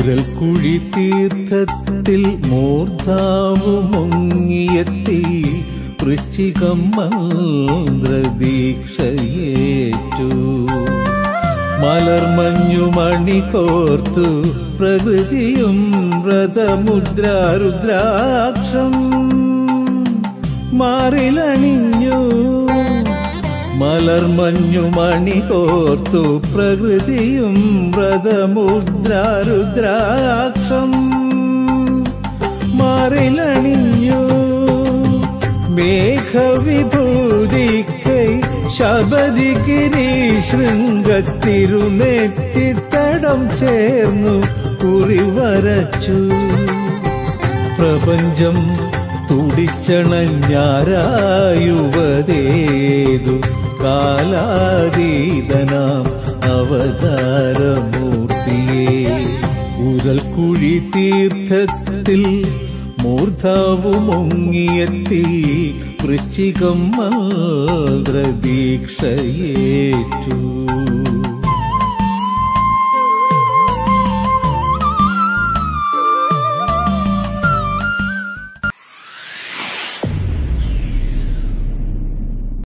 ഉരൽക്കുഴി തീർത്ഥത്തിൽ മൂർധാവ് മുങ്ങിയെത്തി വൃശ്ചികം മന്ത്രദീക്ഷയേറ്റു മലർമഞ്ഞുമണി കോർത്തു പ്രകൃതിയും വ്രതമുദ്രാരുദ്രാക്ഷം മാറിലണിഞ്ഞു മലർമഞ്ഞുമണി കോർത്തു പ്രകൃതിയും വ്രതമുദ്രാരുദ്രാക്ഷം മാറിലണിഞ്ഞു മേഘവിഭൂതിക്കൈ ശബരിഗിരി ശൃംഗത്തിരുനെറ്റിത്തടം ചേർന്നു കുറിവരച്ചു പ്രപഞ്ചം തുടിച്ചണഞ്ഞാരായുവതേതു കാലാതീതനാം അവതാരമൂർത്തിയെ ഉരൽക്കുഴി തീർത്ഥത്തിൽ മൂർധാവു മുങ്ങിയെത്തി വൃശ്ചികം മന്ത്രദീക്ഷയേറ്റു